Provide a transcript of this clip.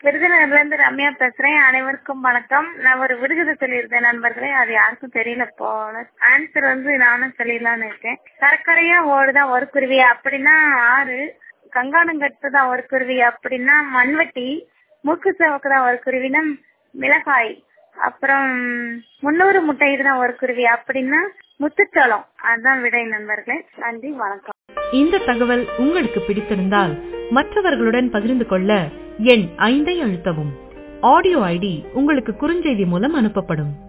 விருதுநகர்ல இருந்து ரம்யா பேசுறேன் அனைவருக்கும் வணக்கம் நான் ஒரு விடுகதை சொல்லியிருந்தேன் நண்பர்களே அது யாருக்கும் தெரியல போல ஆன்சர் வந்து நானும் சொல்லிடலாம்னு இருக்கேன் கரக்கரையா ஓடுதான் ஒரு குருவி அப்படின்னா ஆறு கங்காணங்கட்டு தான் ஒரு குருவி அப்படின்னா மண்வெட்டி மூக்கு சவக்கு தான் ஒரு குருவினா மிளகாய் அப்புறம் முன்னூறு முட்டையிடு தான் ஒரு குருவி அப்படின்னா முத்துச்சோளம் அதுதான் விடை நண்பர்களே நன்றி வணக்கம் இந்த தகவல் உங்களுக்கு பிடித்திருந்தால் மற்றவர்களுடன் பகிர்ந்து கொள்ள எண் ஐந்தை அழுத்தவும் ஆடியோ ஐடி உங்களுக்கு குறுஞ்செய்தி மூலம் அனுப்பப்படும்